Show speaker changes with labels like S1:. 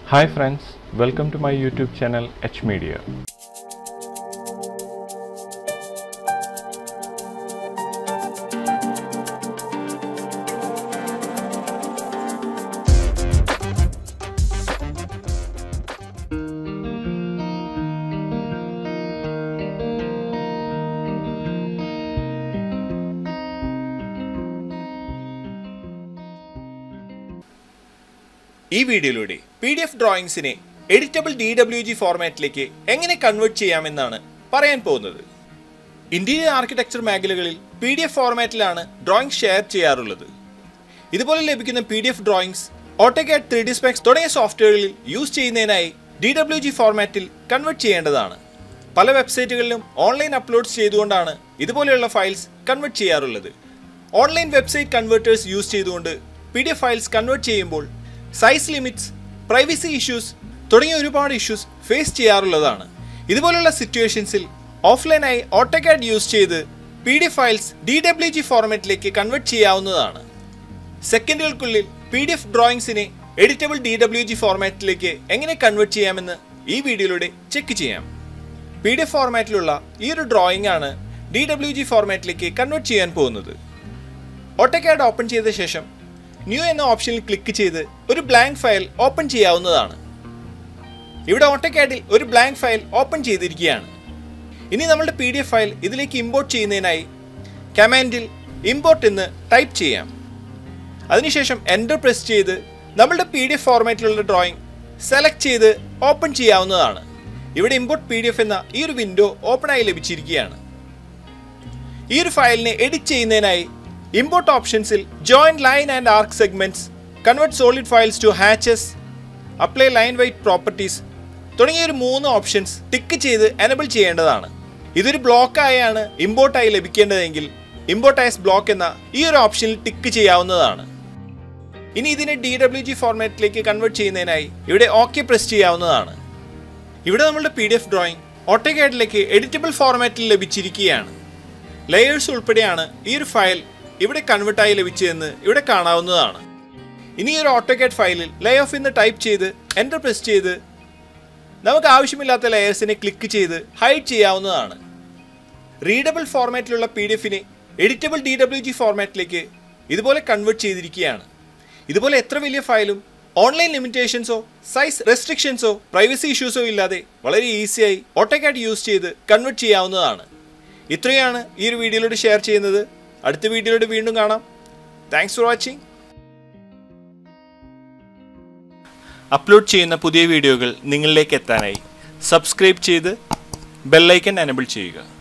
S1: Hi friends, welcome to my YouTube channel H Media.
S2: ഈ വീഡിയോയിലൂടെ P D F ഡ്രോയിങ്സിനെ editable D W G ഫോർമാറ്റിലേക്ക് എങ്ങനെ convert ചെയ്യാമെന്നാണ് പറയാൻ പോകുന്നത് ഇന്റീരിയർ ആർക്കിടെക്ചർ മേഖലകളിൽ പി ഡി എഫ് ഫോർമാറ്റിലാണ് ഡ്രോയിങ് ഷെയർ ചെയ്യാറുള്ളത് ഇതുപോലെ ലഭിക്കുന്ന P D F drawings AutoCAD three D സ്പെക്സ് തുടങ്ങിയ സോഫ്റ്റ്വെയറുകളിൽ യൂസ് ചെയ്യുന്നതിനായി ഡി ഡബ്ല്യു ജി ഫോർമാറ്റിൽ കൺവേർട്ട് ചെയ്യേണ്ടതാണ് പല വെബ്സൈറ്റുകളിലും ഓൺലൈൻ അപ്ലോഡ്സ് ചെയ്തുകൊണ്ടാണ് ഇതുപോലെയുള്ള ഫയൽസ് കൺവേർട്ട് ചെയ്യാറുള്ളത് ഓൺലൈൻ വെബ്സൈറ്റ് കൺവേർട്ടേഴ്സ് യൂസ് ചെയ്തുകൊണ്ട് P D F files convert ചെയ്യുമ്പോൾ സൈസ് ലിമിറ്റ്സ് പ്രൈവസി ഇഷ്യൂസ് തുടങ്ങിയ ഒരുപാട് ഇഷ്യൂസ് ഫേസ് ചെയ്യാറുള്ളതാണ് ഇതുപോലുള്ള സിറ്റുവേഷൻസിൽ ഓഫ്ലൈനായി ഓട്ടോകാഡ് യൂസ് ചെയ്ത് P D F files D W G ഫോർമാറ്റിലേക്ക് കൺവേർട്ട് ചെയ്യാവുന്നതാണ് സെക്കൻഡുകൾക്കുള്ളിൽ പി ഡി എഫ് ഡ്രോയിങ്സിനെ എഡിറ്റബിൾ ഡി ഡബ്ല്യു ജി ഫോർമാറ്റിലേക്ക് എങ്ങനെ കൺവേർട്ട് ചെയ്യാമെന്ന് ഈ വീഡിയോയിലൂടെ ചെക്ക് ചെയ്യാം പി ഡി എഫ് ഫോർമാറ്റിലുള്ള ഈ ഒരു ഡ്രോയിങ് ആണ് ഡി ഡബ്ല്യു ജി ഫോർമാറ്റിലേക്ക് കൺവേർട്ട് ചെയ്യാൻ പോകുന്നത് ഓട്ടോകാഡ് ഓപ്പൺ ചെയ്ത ശേഷം ന്യൂ എന്ന ഓപ്ഷനിൽ ക്ലിക്ക് ചെയ്ത് ഒരു ബ്ലാങ്ക് ഫയൽ ഓപ്പൺ ചെയ്യാവുന്നതാണ് ഇവിടെ ഓട്ടോകാഡിൽ ഒരു ബ്ലാങ്ക് ഫയൽ ഓപ്പൺ ചെയ്തിരിക്കുകയാണ് ഇനി നമ്മളുടെ പി ഡി എഫ് ഫയൽ ഇതിലേക്ക് ഇമ്പോർട്ട് ചെയ്യുന്നതിനായി കമാൻഡിൽ ഇമ്പോർട്ട് എന്ന് ടൈപ്പ് ചെയ്യാം അതിനുശേഷം എൻ്റർ പ്രസ് ചെയ്ത് നമ്മളുടെ പി ഡി എഫ് ഫോർമാറ്റിലുള്ള ഡ്രോയിങ് സെലക്ട് ചെയ്ത് ഓപ്പൺ ചെയ്യാവുന്നതാണ് ഇവിടെ ഇമ്പോർട്ട് പി ഡി എഫ് എന്ന ഈ ഒരു വിൻഡോ ഓപ്പൺ ആയി ലഭിച്ചിരിക്കുകയാണ് ഈ ഒരു ഫയലിനെ എഡിറ്റ് ചെയ്യുന്നതിനായി ഇമ്പോർട്ട് ഓപ്ഷൻസിൽ join line and arc segments convert solid fills to hatches apply lineweight properties തുടങ്ങിയ ഒരു മൂന്ന് ഓപ്ഷൻസ് ടിക്ക് ചെയ്ത് എനബിൾ ചെയ്യേണ്ടതാണ് ഇതൊരു ബ്ലോക്കായാണ് ഇമ്പോർട്ടായി ലഭിക്കേണ്ടതെങ്കിൽ ഇമ്പോർട്ട് ആസ് ബ്ലോക്ക് എന്ന ഈ ഒരു ഓപ്ഷനിൽ ടിക്ക് ചെയ്യാവുന്നതാണ് ഇനി ഇതിനെ ഡി ഡബ്ല്യു ജി ഫോർമാറ്റിലേക്ക് കൺവേർട്ട് ചെയ്യുന്നതിനായി ഇവിടെ ഓക്കെ പ്രസ് ചെയ്യാവുന്നതാണ് ഇവിടെ നമ്മളുടെ പി ഡി എഫ് ഡ്രോയിങ് ഓട്ടോകാഡിലേക്ക് എഡിറ്റബിൾ ഫോർമാറ്റിൽ ലഭിച്ചിരിക്കുകയാണ് ലെയേഴ്സ് ഉൾപ്പെടെയാണ് ഈ ഒരു ഫയൽ ഇവിടെ കൺവേർട്ടായി ലഭിച്ചതെന്ന് ഇവിടെ കാണാവുന്നതാണ് ഇനി ഈ ഒരു ഓട്ടോകാഡ് ഫയലിൽ ലേ ഓഫ് എന്ന് ടൈപ്പ് ചെയ്ത് എൻ്റർ പ്രസ് ചെയ്ത് നമുക്ക് ആവശ്യമില്ലാത്ത ലെയേഴ്സിനെ ക്ലിക്ക് ചെയ്ത് ഹൈഡ് ചെയ്യാവുന്നതാണ് റീഡബിൾ ഫോർമാറ്റിലുള്ള പി ഡി എഫിനെ എഡിറ്റബിൾ ഡി ഡബ്ല്യു ജി ഫോർമാറ്റിലേക്ക് ഇതുപോലെ കൺവേർട്ട് ചെയ്തിരിക്കുകയാണ് ഇതുപോലെ എത്ര വലിയ ഫയലും ഓൺലൈൻ ലിമിറ്റേഷൻസോ സൈസ് റെസ്ട്രിക്ഷൻസോ പ്രൈവസി ഇഷ്യൂസോ ഇല്ലാതെ വളരെ ഈസിയായി ഓട്ടോകാഡ് യൂസ് ചെയ്ത് കൺവേർട്ട് ചെയ്യാവുന്നതാണ് ഇത്രയാണ് ഈ ഒരു വീഡിയോയിലൂടെ ഷെയർ ചെയ്യുന്നത് അടുത്ത വീഡിയോയിലൂടെ വീണ്ടും കാണാം താങ്ക്സ് ഫോർ വാച്ചിങ് അപ്ലോഡ് ചെയ്യുന്ന പുതിയ വീഡിയോകൾ നിങ്ങളിലേക്ക് എത്താനായി സബ്സ്ക്രൈബ് ചെയ്ത് ബെല്ലൈക്കൻ എനബിൾ ചെയ്യുക